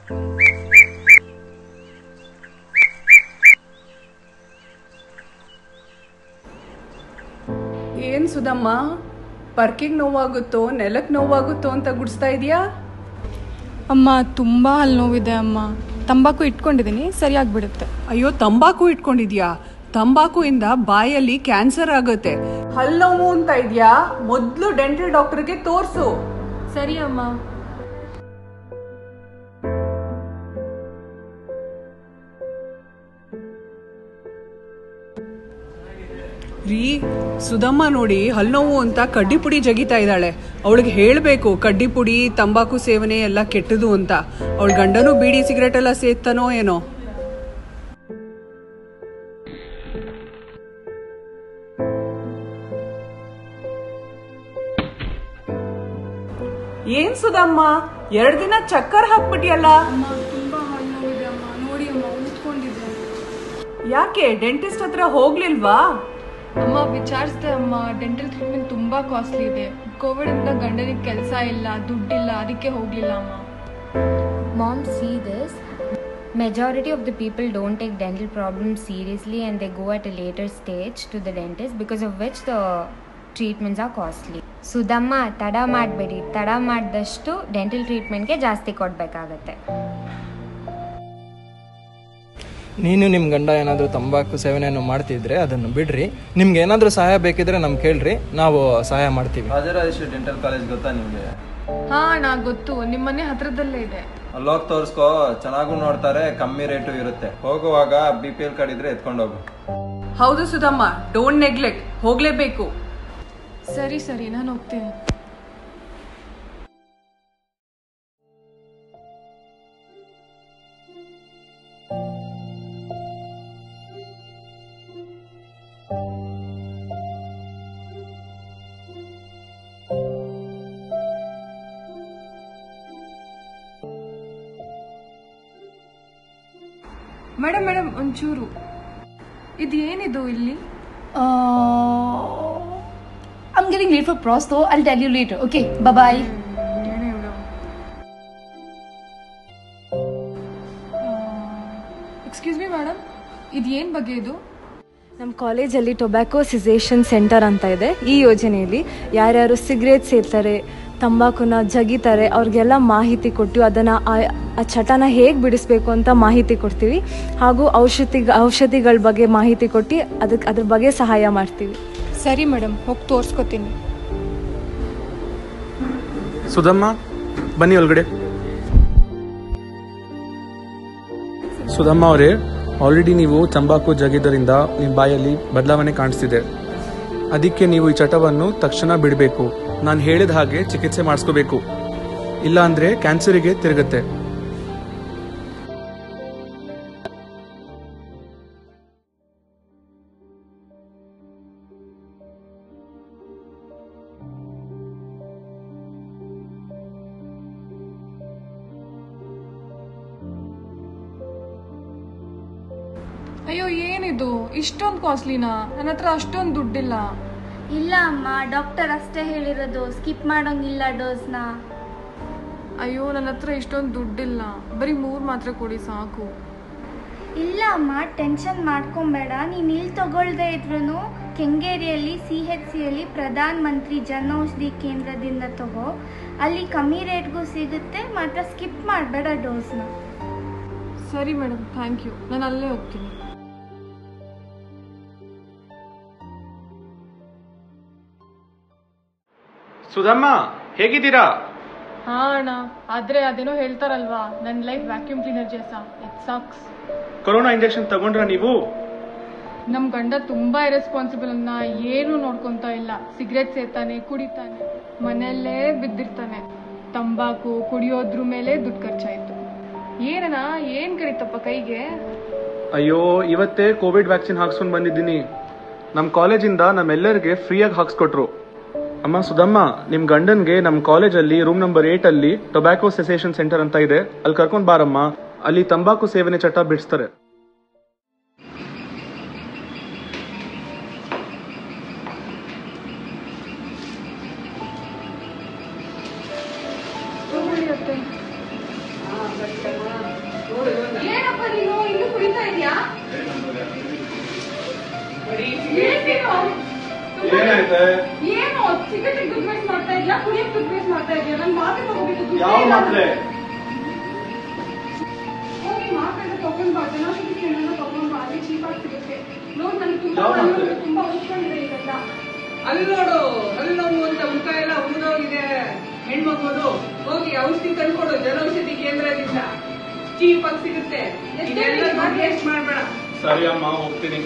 ಏನ್ ಸುಧಮ್ಮ ಪರ್ಕಿಗೆ ನೋವಾಗುತ್ತೋ ನೆಲಕ್ಕೆ ನೋವಾಗುತ್ತೋ ಅಂತ ಗುಡಿಸ್ತಾ ಇದೀಯಾ ಅಮ್ಮ ತುಂಬ ಹಲ್ಲು ನೋವಿದೆ ಅಮ್ಮ ತಂಬಾಕು ಇಟ್ಕೊಂಡಿದ್ದೀನಿ ಸರಿಯಾಗ್ಬಿಡುತ್ತೆ ಅಯ್ಯೋ ತಂಬಾಕು ಇಟ್ಕೊಂಡಿದ್ಯಾ ತಂಬಾಕುಯಿಂದ ಬಾಯಲ್ಲಿ ಕ್ಯಾನ್ಸರ್ ಆಗುತ್ತೆ ಹಲ್ಲು ನೋವು ಅಂತ ಇದ್ಯಾ ಮೊದ್ಲು ಡೆಂಟಲ್ ಡಾಕ್ಟರ್ಗೆ ತೋರ್ಸು ಸರಿ ಅಮ್ಮ ರೀ ಸುಧಮ್ಮ ನೋಡಿ ಹಲ್ಲು ನೋವು ಅಂತ ಕಡ್ಡಿ ಪುಡಿ ಜಗಿತಾ ಇದ್ದಾಳೆ ಅವಳಿಗೆ ಹೇಳಬೇಕು ಕಡ್ಡಿ ಪುಡಿ ತಂಬಾಕು ಸೇವನೆ ಎಲ್ಲ ಕೆಟ್ಟದು ಅಂತ ಅವಳ ಗಂಡನೂ ಬೀಡಿ ಸಿಗರೇಟ್ ಎಲ್ಲ ಸೇತಾನೋ ಏನೋ ಏನ್ ಸುಧಮ್ಮ ಎರಡ್ ದಿನ ಚಕ್ಕರ್ ಹಾಕ್ಬಿಟ್ಟಿಯಲ್ಲ ಅಮ್ಮ ತುಂಬ ಹಲ್ಲು ನೋವಿದೆ ಅಮ್ಮ ನೋಡಿ ಅಮ್ಮ ಉತ್ಕೊಂಡಿದ್ದೆ ಯಾಕೆ ಡೆಂಟಿಸ್ಟ್ ಹತ್ರ ಹೋಗ್ಲಿಲ್ವಾ ಅಮ್ಮ ವಿಚಾರಿಸ್ದೆ ಅಮ್ಮ ಡೆಂಟಲ್ ಟ್ರೀಟ್ಮೆಂಟ್ ತುಂಬ ಕಾಸ್ಟ್ಲಿ ಇದೆ ಕೋವಿಡಿಂದ ಗಂಡನಿಗೆ ಕೆಲಸ ಇಲ್ಲ ದುಡ್ಡಿಲ್ಲ ಅದಕ್ಕೆ ಹೋಗಲಿಲ್ಲ ಅಮ್ಮ Mom, see this. Majority of the people don't take dental problems seriously and they go at a later stage to the dentist because of which the treatments are costly. Sudhamma ತಡ ಮಾಡಬೇಡಿ ತಡ ಮಾಡಿದಷ್ಟು ಡೆಂಟಲ್ ಟ್ರೀಟ್ಮೆಂಟ್ಗೆ ಜಾಸ್ತಿ ಕೊಡಬೇಕಾಗತ್ತೆ ನೀನು ನಿಮ್ಮ ಗಂಡ ಏನಾದರೂ ತಂಬಾಕು ಸೇವನೆಯನ್ನು ಮಾಡ್ತಿದ್ರೆ ಅದನ್ನು ಬಿಡ್ರಿ ನಿಮ್ಗೆ ಏನಾದರೂ ಸಹಾಯ ಬೇಕಿದ್ರೆ ನಮ್ಗೆ ಕೇಳ್ರಿ ನಾವು ಸಹಾಯ ಮಾಡ್ತೀವಿ ರಾಜರಾಜೇಶ್ವರಿ ಡೆಂಟಲ್ ಕಾಲೇಜ್ ಗೊತ್ತಾ ನಿಮಗೆ ಹಾ ನಾ ಗೊತ್ತು ನಿಮ್ಮನೆ ಹತ್ರದಲ್ಲೇ ಇದೆ ಅಲ್ಲೋಗಿ ತೋರಿಸ್ಕೋ ಚೆನ್ನಾಗೂ ನೋಡ್ತಾರೆ ಕಮ್ಮಿ ರೇಟು ಇರುತ್ತೆ ಹೋಗುವಾಗ ಬಿ ಪಿ ಎಲ್ ಕಾರ್ಡ್ ಇದ್ರೆ ಎತ್ಕೊಂಡು ಹೋಗು ಹೌದು ಸುಧಮ್ಮ ಡೋಂಟ್ ನೆಗ್ಲೆಕ್ಟ್ ಹೋಗ್ಲೇಬೇಕು ಸರಿ ಸರಿ ನಾನು ಹೋಗ್ತೀನಿ ಮೇಡಮ್ ಮೇಡಮ್ ಒಂಚೂರು ಇದು ಏನಿದು ಇಲ್ಲಿ Uh, I'm getting late for pros though. I'll tell you later. Okay, bye bye. ಏನೇ ಇವಳು ಎಕ್ಸ್ಕ್ಯೂಸ್ ಮಿ ಮೇಡಮ್ ಇದು ಏನು ಬಗ್ಗೆ ಇದು ನಮ್ಮ ಕಾಲೇಜಲ್ಲಿ ಟೊಬ್ಯಾಕೋ ಸಿಸೇಷನ್ ಸೆಂಟರ್ ಅಂತ ಇದೆ ಈ ಯೋಜನೆಯಲ್ಲಿ ಯಾರ್ಯಾರು ಸಿಗರೇಟ್ ಸೇರ್ತಾರೆ ತಂಬಾಕುನ ಜಗಿತಾರೆ ಅವ್ರಿಗೆಲ್ಲ ಮಾಹಿತಿ ಕೊಟ್ಟು ಅದನ್ನು ಆ ಚಟನ ಹೇಗೆ ಬಿಡಿಸ್ಬೇಕು ಅಂತ ಮಾಹಿತಿ ಕೊಡ್ತೀವಿ ಹಾಗೂ ಔಷಧಿ ಔಷಧಿಗಳ ಬಗ್ಗೆ ಮಾಹಿತಿ ಕೊಟ್ಟು ಅದಕ್ಕೆ ಅದ್ರ ಬಗ್ಗೆ ಸಹಾಯ ಮಾಡ್ತೀವಿ ಸರಿ ಮೇಡಮ್ ಹೋಗಿ ತೋರಿಸ್ಕೊತೀನಿ ಸುಧಮ್ಮ ಬನ್ನಿ ಒಳಗಡೆ ಸುಧಮ್ಮ ಅವರೇ ಆಲ್ರೆಡಿ ನೀವು ತಂಬಾಕು ಜಗಿದ್ದರಿಂದ ನಿಮ್ಮ ಬಾಯಲ್ಲಿ ಬದಲಾವಣೆ ಕಾಣಿಸ್ತಿದೆ ಅದಕ್ಕೆ ನೀವು ಈ ಚಟವನ್ನು ತಕ್ಷಣ ಬಿಡಬೇಕು ನಾನು ಹೇಳಿದ ಹಾಗೆ ಚಿಕಿತ್ಸೆ ಮಾಡಿಸ್ಕೋಬೇಕು ಇಲ್ಲ ಅಂದ್ರೆ ಕ್ಯಾನ್ಸರಿಗೆ ತಿರುಗುತ್ತೆ ಅಯ್ಯೋ ಏನಿದು ಇಷ್ಟೊಂದು ಕಾಸ್ಟ್ಲಿನಾ ನನ್ನ ಹತ್ರ ಅಷ್ಟೊಂದು ದುಡ್ಡಿಲ್ಲ ಇಲ್ಲ ಅಮ್ಮ ಡಾಕ್ಟರ್ ಅಷ್ಟೇ ಹೇಳಿರೋದು ಸ್ಕಿಪ್ ಮಾಡೋಂಗಿಲ್ಲ ಡೋಸ್ನ ಅಯ್ಯೋ ನನ್ನ ಹತ್ರ ಇಷ್ಟೊಂದು ದುಡ್ಡಿಲ್ಲ ಬರೀ ಮೂರು ಮಾತ್ರೆ ಕೊಡಿ ಸಾಕು ಇಲ್ಲ ಅಮ್ಮ ಟೆನ್ಷನ್ ಮಾಡ್ಕೊಂಬೇಡ ನೀನು ಇಲ್ಲಿ ತಗೊಳ್ದೇ ಇದ್ರೂ ಕೆಂಗೇರಿಯಲ್ಲಿ ಸಿ ಎಚ್ ಸಿಯಲ್ಲಿ ಪ್ರಧಾನ ಮಂತ್ರಿ ಜನೌಷಧಿ ಕೇಂದ್ರದಿಂದ ತಗೋ ಅಲ್ಲಿ ಕಮ್ಮಿ ರೇಟ್ಗೂ ಸಿಗುತ್ತೆ ಮಾತ್ರ ಸ್ಕಿಪ್ ಮಾಡಬೇಡ ಡೋಸ್ನ ಸರಿ ಮೇಡಮ್ ಥ್ಯಾಂಕ್ ಯು ನಾನು ಅಲ್ಲೇ ಹೋಗ್ತೀನಿ ಸುಧಮ್ಮ ಹೇಗಿದ್ದೀರಾ ಹಾ ಅಣ್ಣ ಆದ್ರೆ ಅದೇನೋ ಹೇಳ್ತಾರಲ್ವಾ ನನ್ನ ಲೈಫ್ ವ್ಯಾಕ್ಯೂಮ್ ಕ್ಲೀನರ್ ಜೇಸ ಇಟ್ ಸಾಕ್ಸ್ ಕೊರೋನಾ ಇಂಜೆಕ್ಷನ್ ತಗೊಂಡ್ರಾ ನೀವು ನಮ್ ಗಂಡ ತುಂಬಾ ಇರೆಸ್ಪಾನ್ಸಿಬಲ್ ಅನ್ನ ಏನು ನೋಡ್ಕೊಂತ ಇಲ್ಲ ಸಿಗರೆಟ್ ಸೇತಾನೆ ಕುಡಿತಾನೆ ಮನೆಯಲ್ಲೇ ಬಿದ್ದಿರ್ತಾನೆ ತಂಬಾಕು ಕುಡಿಯೋದ್ರ ಮೇಲೆ ದುಡ್ಡು ಖರ್ಚಾಯ್ತು ಏನಣ್ಣ ಏನ್ ಕರೀತಪ್ಪ ಕೈಗೆ ಅಯ್ಯೋ ಇವತ್ತೇ ಕೋವಿಡ್ ವ್ಯಾಕ್ಸಿನ್ ಹಾಕ್ಸ್ಕೊಂಡ್ ಬಂದಿದ್ದೀನಿ ನಮ್ಮ ಕಾಲೇಜಿಂದ ನಮ್ಮೆಲ್ಲರಿಗೆ ಫ್ರೀಯಾಗಿ ಹಾಕ್ಸ್ಕೊಟ್ರು ಅಮ್ಮ ಸುಧಮ್ಮ ನಿಮ್ ಗಂಡನ್ಗೆ ನಮ್ಮ ಕಾಲೇಜಲ್ಲಿ ರೂಮ್ ನಂಬರ್ ಏಟ್ ಅಲ್ಲಿ ಟೊಬ್ಯಾಕೋ ಸೆಸೇಷನ್ ಸೆಂಟರ್ ಅಂತ ಇದೆ ಅಲ್ಲಿ ಕರ್ಕೊಂಡ್ ಬಾರಮ್ಮ ಅಲ್ಲಿ ತಂಬಾಕು ಸೇವನೆ ಚಟ ಬಿಡಿಸ್ತಾರೆ ತಗೊಳ್ಳಿ ಅತ್ತೆ. ಏನಾಗೈತೆ ಏನು ಸಿಗರೆಟ್ ದುಡ್ಡು ವೇಸ್ಟ್ ಮಾಡ್ತಾ ಇದೆಯಾ ಕುಡಿಯಕ್ ದುಡ್ಡು ವೇಸ್ಟ್ ಮಾಡ್ತಾ ಇದೆಯಾ ನನ್ ಮಾತ್ರೆ ತಗೋಬೇಕು ದುಡ್ಡು ಯಾವ ಇಲ್ಲ. ಮಾತ್ರೆ ಹೋಗಿ ಮಾತ್ರೆ ತಗೊಂಡ್ ಬಾ ಜನೌಷಧಿ ಕೇಂದ್ರನ ತಗೊಂಡ್ ಬಾ ಅಲ್ಲಿ ಚೀಪ್ ಆಗಿ ಸಿಗುತ್ತೆ ನೋಡ್ ನನಗೆ ತುಂಬಾ ಯಾವ ಮಾತ್ರೆ? ಕಣ್ಣು ತುಂಬಾ ಉಚ್ಕೊಂಡಿದೆ ಇವೆಲ್ಲ ಅಲ್ಲಿ ನೋಡು ಅಲ್ಲಿ ನೋವು ಅಂತ ಮುಖ ಎಲ್ಲ ಉಳಿದೋಗಿದೆ ಹೆಣ್ಮಕ್ಳು ಹೋಗಿ ಔಷಧಿ ತಂದ್ಕೊಡು ಜನೌಷಧಿ ಕೇಂದ್ರದಿಂದ ಚೀಪ್ ಆಗಿ ಸಿಗುತ್ತೆ ಎಷ್ಟೇ ಇದೆಲ್ಲ ಬೇಕು? ವೇಸ್ಟ್ ಮಾಡ್ಬೇಡ ಸರಿ ಅಮ್ಮ ಹೋಗ್ತೀನಿ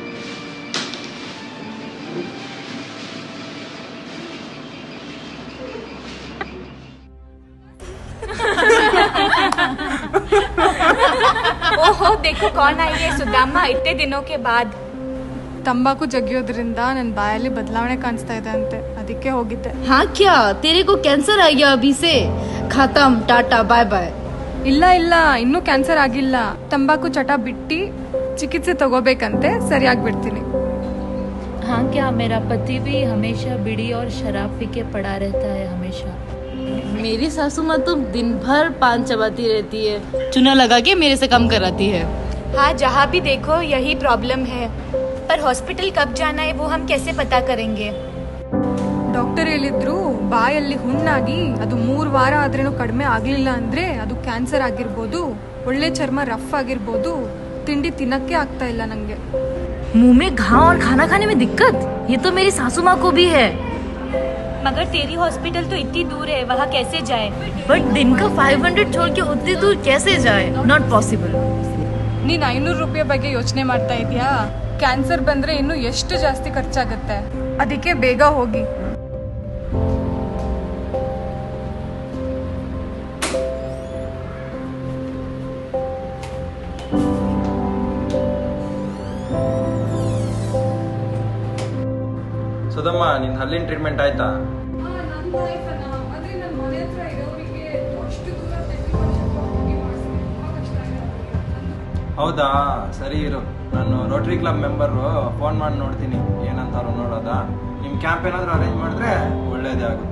ओहो देखो कौन आई है सुदामा इतने दिनों के बाद ತಂಬಾಕು ಜಗಿಯೋದ್ರಿಂದ ನನ್ನ ಬಾಯಲ್ಲಿ ಬದಲಾವಣೆ ಕಾಣಿಸ್ತಾ ಇದೆ ಅಂತೆ ಅದಕ್ಕೆ ಹೋಗಿದ್ದೆ हाँ क्या तेरे को कैंसर आ गया अभी से खत्म टाटा बाय बाय ಇಲ್ಲ ಇಲ್ಲ ಇನ್ನೂ ಕ್ಯಾನ್ಸರ್ ಆಗಿಲ್ಲ ತಂಬಾಕು ಚಟ ಬಿಟ್ಟು ಚಿಕಿತ್ಸೆ ತಗೋಬೇಕಂತೆ ಸರಿಯಾಗಿ ಬಿಡ್ತೀನಿ हाँ क्या मेरा पति भी हमेशा बीड़ी और शराब पी के पड़ा रहता है हमेशा मेरी सासू माँ तो दिन भर पान चबाती रहती है चूना लगा के मेरे से कम कराती है हाँ जहाँ भी देखो यही प्रॉब्लम है पर हॉस्पिटल कब जाना है वो हम कैसे पता करेंगे ಡಾಕ್ಟರ್ ಹೇಳಿದ್ರು ಬಾಯಲ್ಲಿ ಹುಣ್ಣಾಗಿ ಅದು ಮೂರು ವಾರ ಆದ್ರೇನು ಕಡಿಮೆ ಆಗ್ಲಿಲ್ಲ ಅಂದ್ರೆ ಅದು ಕ್ಯಾನ್ಸರ್ ಆಗಿರ್ಬೋದು ಒಳ್ಳೆ ಚರ್ಮ ರಫ್ ಆಗಿರ್ಬೋದು ತಿಂಡಿ ತಿನ್ನಕ್ಕೆ ಆಗ್ತಾ ಇಲ್ಲ ನಂಗೆ मुंह में घाव और खाना खाने में दिक्कत ये तो मेरी सासू माँ को भी है मगर तेरी हॉस्पिटल तो इतनी दूर है वहाँ कैसे जाए बट दिन का 500 छोड़ के उतनी दूर कैसे जाए नॉट पॉसिबल ನೀನ್ ಐನೂರು ರೂಪಾಯಿ ಬಗ್ಗೆ ಯೋಚನೆ ಮಾಡ್ತಾ ಇದೀಯಾ ಕ್ಯಾನ್ಸರ್ ಬಂದ್ರೆ ಇನ್ನು ಎಷ್ಟು ಜಾಸ್ತಿ ಖರ್ಚಾಗತ್ತೆ ಅದಕ್ಕೆ ಬೇಗ ಹೋಗಿ ಸುಧಮ್ಮ ನಿನ್ ಹಲ್ಲಿನ ಟ್ರೀಟ್ಮೆಂಟ್ ಆಯ್ತಾ ಹೌದಾ ಸರಿ ಇರು ನಾನು ರೋಟರಿ ಕ್ಲಬ್ ಮೆಂಬರು ಫೋನ್ ಮಾಡಿ ನೋಡ್ತೀನಿ ಏನಂತಾರೋ ನೋಡೋದಾ ನಿಮ್ ಕ್ಯಾಂಪ್ ಏನಾದ್ರು ಅರೇಂಜ್ ಮಾಡಿದ್ರೆ ಒಳ್ಳೇದೇ ಆಗುತ್ತೆ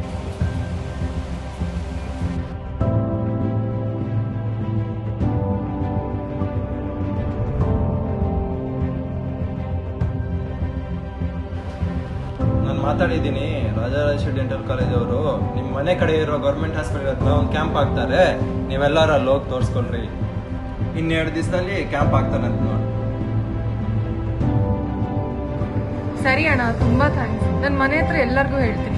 ನಾನು ಮಾತಾಡಿದ್ದೀನಿ ರಾಜರಾಜೇಶ್ವರಿ ಡೆಂಟಲ್ ಕಾಲೇಜ್ ಅವರು ನಿಮ್ಮ ಮನೆ ಕಡೆ ಇರೋ ಗೌರ್ಮೆಂಟ್ ಹಾಸ್ಪಿಟಲ್ ಹತ್ರ ಒಂದು ಕ್ಯಾಂಪ್ ಹಾಕ್ತಾರೆ ನೀವೆಲ್ಲರೂ ಅಲ್ಲಿ ಹೋಗಿ ತೋರಿಸ್ಕೊಳ್ರಿ ಇನ್ನೆರಡು ದಿವಸದಲ್ಲಿ ಕ್ಯಾಂಪ್ ಹಾಕ್ತಾರೆ ಅಂತ ನೋಡಿ ಸರಿ ಅಣ್ಣ ತುಂಬಾ ಥ್ಯಾಂಕ್ಸ್ ನನ್ನ ಮನೆ ಹತ್ರ ಎಲ್ಲರಿಗೂ ಹೇಳ್ತೀನಿ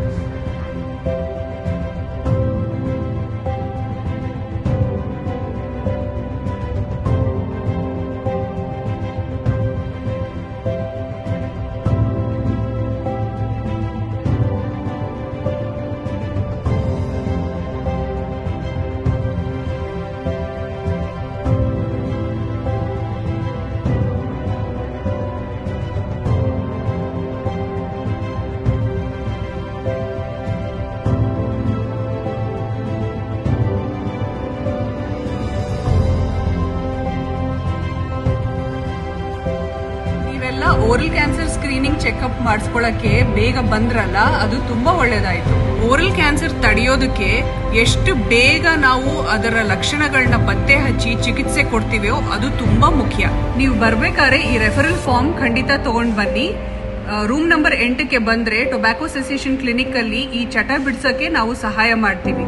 ನೀವೆಲ್ಲ ಓರಲ್ ಕ್ಯಾನ್ಸರ್ ಸ್ಕ್ರೀನಿಂಗ್ ಚೆಕಪ್ ಮಾಡಿಸ್ಕೊಳಕ್ಕೆ ಬೇಗ ಬಂದ್ರಲ್ಲ ಅದು ತುಂಬಾ ಒಳ್ಳೇದಾಯ್ತು ಓರಲ್ ಕ್ಯಾನ್ಸರ್ ತಡೆಯೋದಕ್ಕೆ ಎಷ್ಟು ಬೇಗ ನಾವು ಅದರ ಲಕ್ಷಣಗಳನ್ನ ಪತ್ತೆ ಹಚ್ಚಿ ಚಿಕಿತ್ಸೆ ಕೊಡ್ತೀವೋ ಅದು ತುಂಬಾ ಮುಖ್ಯ ನೀವು ಬರ್ಬೇಕಾದ್ರೆ ಈ ರೆಫರಲ್ ಫಾರ್ಮ್ ಖಂಡಿತ ತಗೊಂಡ್ ಬನ್ನಿ ರೂಮ್ ನಂಬರ್ ಎಂಟಕ್ಕೆ ಬಂದ್ರೆ ಟೊಬ್ಯಾಕೋ ಸೆಸೇಷನ್ ಕ್ಲಿನಿಕ್ ಅಲ್ಲಿ ಈ ಚಟ ಬಿಡ್ಸಕ್ಕೆ ನಾವು ಸಹಾಯ ಮಾಡ್ತೀವಿ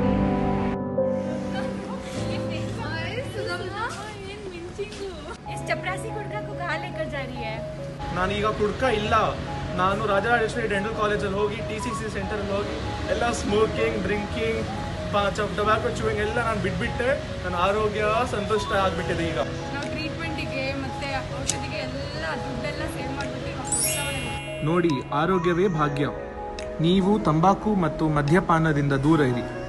इस चपरासी गुड़का को कहाँ लेकर जा रही है ನಾನೀಗ ಕುಡ್ಕ ಇಲ್ಲ ನಾನು ರಾಜರಾಜೇಶ್ವರಿ ಡೆಂಟಲ್ ಕಾಲೇಜಲ್ಲಿ ಹೋಗಿ ಟಿ ಸಿ ಸಿ ಸೆಂಟರಲ್ಲಿ ಹೋಗಿ ಎಲ್ಲ ಸ್ಮೋಕಿಂಗ್ ಡ್ರಿಂಕಿಂಗ್ ಟೊಬ್ಯಾಕೊ ಚೂಯಿಂಗ್ ಎಲ್ಲ ನಾನು ಬಿಟ್ಬಿಟ್ಟೆ ನನ್ನ ಆರೋಗ್ಯ ಸಂತುಷ್ಟ ಆಗ್ಬಿಟ್ಟಿದೆ ಈಗ ನಾವು ಟ್ರೀಟ್ಮೆಂಟಿಗೆ ಮತ್ತೆ ಔಷಧಿಗೆ ಎಲ್ಲ ದುಡ್ಡೆಲ್ಲ ಸೇವ್ ಮಾಡ್ಬಿಟ್ಟು ನೋಡಿ ಆರೋಗ್ಯವೇ ಭಾಗ್ಯ ನೀವು ತಂಬಾಕು ಮತ್ತು ಮದ್ಯಪಾನದಿಂದ ದೂರ ಇರಿ